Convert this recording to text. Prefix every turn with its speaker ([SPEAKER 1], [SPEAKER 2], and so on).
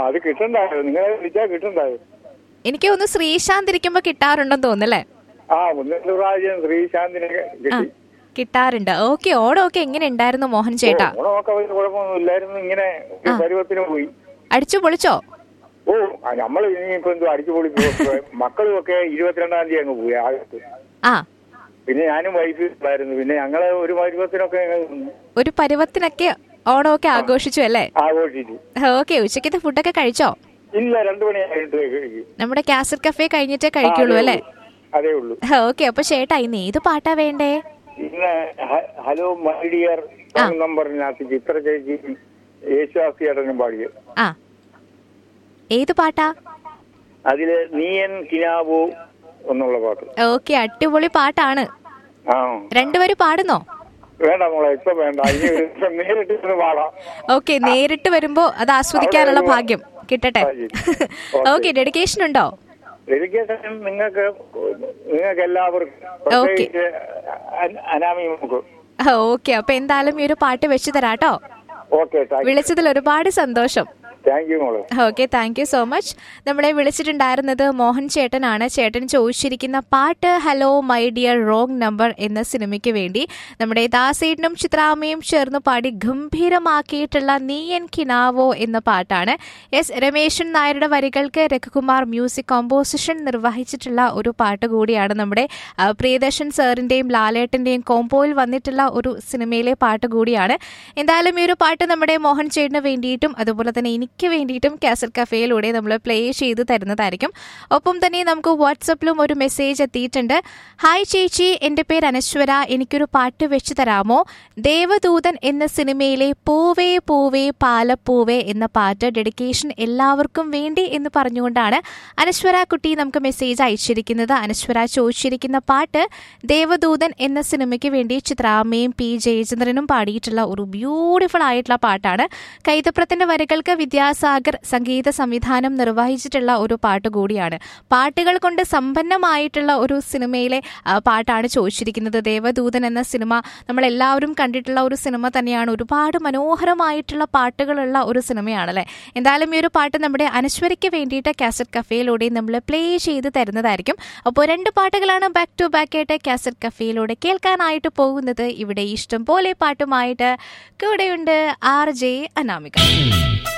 [SPEAKER 1] അത് കിട്ടണ്ടായോ നിങ്ങളെ വിളിച്ചാൽ കിട്ടണ്ടായോ
[SPEAKER 2] എനിക്ക് ഒന്ന് ശ്രീശാന്ത് ഇരിക്കുമ്പോ കിട്ടാറുണ്ടെന്ന് തോന്നുന്നല്ലേ
[SPEAKER 1] ആ ഒന്നിന്റെ പ്രാവശ്യം ശ്രീശാന്തിനെ
[SPEAKER 2] ആ
[SPEAKER 1] കിട്ടി
[SPEAKER 2] കിട്ടാറുണ്ട് ഓക്കെ ഓടമൊക്കെ എങ്ങനെ ഉണ്ടായിരുന്നു മോഹൻ ചേട്ടാ
[SPEAKER 1] ഓണമൊക്കെ വലിയ കുഴപ്പമൊന്നും ഇല്ലായിരുന്നു ഇങ്ങനെ ഒരു പരുവത്തിന് പോയി
[SPEAKER 2] അടിച്ചു പൊളിച്ചോ
[SPEAKER 1] ഓ നമ്മൾ ഇനിയിപ്പോ എന്തോ അടിച്ചു പൊളി മക്കളും ഒക്കെ ഇരുപത്തിരണ്ടാം തീയതി അങ്ങ് പോയി ആഗസ്റ്റ്
[SPEAKER 2] ആ
[SPEAKER 1] പിന്നെ ഞാനും വൈഫ് ഉണ്ടായിരുന്നു പിന്നെ ഞങ്ങള് ഒരു പരുവത്തിനൊക്കെ അങ്ങ് നിന്നു.
[SPEAKER 2] ഒരു പരുവത്തിനൊക്കെ ഓണമൊക്കെ ആഘോഷിച്ചു അല്ലേ
[SPEAKER 1] ആഘോഷിച്ചു
[SPEAKER 2] ഓക്കെ ഉച്ചക്കത്തെ ഫുഡൊക്കെ കഴിച്ചോ
[SPEAKER 1] ഇല്ല രണ്ടു മണി കഴിഞ്ഞിട്ട് കഴിക്കും
[SPEAKER 2] നമ്മുടെ കാസറ്റ് കഫേ കഴിഞ്ഞിട്ടേ കഴിക്കുള്ളൂ
[SPEAKER 1] ആ, അതേ
[SPEAKER 2] അല്ലേ
[SPEAKER 1] ഉള്ളൂ. അതേ ഉള്ളൂ
[SPEAKER 2] ഓക്കെ അപ്പൊ ചേട്ടാ ഇന്ന് ഏത് പാട്ടാ വേണ്ടേ
[SPEAKER 1] ഇന്ന് ഹ- ഹലോ മൈ ഡിയർ ഫോൺ നമ്പറിനകത്ത് ചിത്ര ചേച്ചി യേശുദാസ് ചേട്ടനും പാടിയത്
[SPEAKER 2] ആ ഏത് പാട്ടാ
[SPEAKER 1] അതില് നീയൻ കിനാവോ എന്നുള്ള പാട്ട്
[SPEAKER 2] ഓക്കെ അടിപൊളി പാട്ടാണ്
[SPEAKER 1] ആ
[SPEAKER 2] രണ്ടുപേരും പാടുന്നോ
[SPEAKER 1] വേണ്ട മോളെ ഇപ്പൊ വേണ്ട ഇനി ഒരു ദിവസം നേരിട്ട് ഇരുന്ന് പാടാം
[SPEAKER 2] ഓക്കെ നേരിട്ട് വരുമ്പോ അത് ആസ്വദിക്കാനുള്ള
[SPEAKER 1] അവിടെ
[SPEAKER 2] ഭാഗ്യം കിട്ടട്ടെ
[SPEAKER 1] ആ, ശരി. ഓക്കെ.
[SPEAKER 2] ഓക്കെ ഡെഡിക്കേഷൻ ഉണ്ടോ
[SPEAKER 1] ഡെഡിക്കേഷൻ നിങ്ങൾക്ക് നിങ്ങൾക്ക് എല്ലാവർക്കും പ്രത്യേകിച്ച് അന- അനാമി നമുക്ക്
[SPEAKER 2] ഓക്കെ അപ്പൊ എന്തായാലും ഈ ഒരു പാട്ട് വെച്ച് തരാട്ടോ
[SPEAKER 1] ഓക്കെ താങ്ക്
[SPEAKER 2] വിളിച്ചതിൽ ഒരുപാട് സന്തോഷം
[SPEAKER 1] താങ്ക് യു മോളെ
[SPEAKER 2] okay thank you so much നമ്മളെ വിളിച്ചിട്ടുണ്ടായിരുന്നത് മോഹൻ ചേട്ടനാണ് ചേട്ടൻ ചോദിച്ചിരിക്കുന്ന പാട്ട് hello my dear wrong number എന്ന സിനിമയ്ക്ക് വേണ്ടി നമ്മുടെ ദാസേട്ടനും ചിത്രാമ്മയും ചേർന്ന് പാടി ഗംഭീരമാക്കിയിട്ടുള്ള നീയൻ കിനാവോ എന്ന പാട്ടാണ് എസ് രമേശൻ നായരുടെ വരികൾക്ക് രഘുകുമാർ മ്യൂസിക് കോമ്പോസിഷൻ നിർവഹിച്ചിട്ടുള്ള ഒരു പാട്ട് കൂടിയാണ് നമ്മുടെ ആ, പ്രിയദർശൻ സാറിന്റെയും ലാലേട്ടന്റെയും കോമ്പോയിൽ വന്നിട്ടുള്ള ഒരു സിനിമയിലെ പാട്ട് കൂടിയാണ് എന്തായാലും ഈ ഒരു പാട്ട് നമ്മുടെ മോഹൻ ചേട്ടന് വേണ്ടിയിട്ടും അതുപോലെ തന്നെ എനിക്ക് വേണ്ടിയിട്ടും കാസറ്റ് കഫേയിലൂടെ നമ്മൾ പ്ലേ ചെയ്ത് തരുന്നതായിരിക്കും ഒപ്പം തന്നെ നമുക്ക് വാട്സപ്പിലും ഒരു മെസ്സേജ് എത്തിയിട്ടുണ്ട് ഹായ് ചേച്ചി എൻ്റെ പേര് അനശ്വര എനിക്കൊരു പാട്ട് വെച്ച് തരാമോ ദേവദൂതൻ എന്ന സിനിമയിലെ പൂവേ പൂവേ പാലപ്പൂവേ എന്ന പാട്ട് ഡെഡിക്കേഷൻ എല്ലാവർക്കും വേണ്ടി എന്ന് പറഞ്ഞുകൊണ്ടാണ് അനശ്വര കുട്ടി നമുക്ക് മെസ്സേജ് അയച്ചിരിക്കുന്നത് അനശ്വര ചോദിച്ചിരിക്കുന്ന പാട്ട് ദേവദൂതൻ എന്ന സിനിമയ്ക്ക് വേണ്ടി ചിത്രാമ്മയും പി ജയചന്ദ്രനും പാടിയിട്ടുള്ള ഒരു ബ്യൂട്ടിഫുൾ ആയിട്ടുള്ള പാട്ടാണ് കൈതപ്രത്തിന്റെ വരികൾക്ക് വിദ്യാസാഗർ സംഗീത സംവിധാനം നിർവഹിച്ചിട്ടുള്ള ഒരു പാട്ട് കൂടിയാണ് പാട്ടുകൾ കൊണ്ട് സമ്പന്നമായിട്ടുള്ള ഒരു സിനിമയിലെ ആ, പാട്ടാണ് ചോദിച്ചിരിക്കുന്നത് ദേവദൂതൻ എന്ന സിനിമ നമ്മൾ എല്ലാവരും കണ്ടിട്ടുള്ള ഒരു സിനിമ തന്നെയാണ് ഒരുപാട് മനോഹരമായിട്ടുള്ള പാട്ടുകളുള്ള ഒരു സിനിമയാണല്ലേ എന്തായാലും ഈ ഒരു പാട്ട് നമ്മുടെ അനശ്വരയ്ക്ക് വേണ്ടിയിട്ട് കാസറ്റ് കഫേയിലൂടെ നമ്മൾ പ്ലേ ചെയ്ത് തരുന്നതായിരിക്കും അപ്പോൾ രണ്ട് പാട്ടുകളാണ് ബാക്ക് ടു ബാക്ക് ആയിട്ട് കാസറ്റ് കഫേയിലൂടെ കേൾക്കാനായിട്ട് പോകുന്നത് ഇവിടെ ഇഷ്ടം പോലെ പാട്ടുമായിട്ട് കൂടെയുണ്ട് ആർ ജെ അനാമിക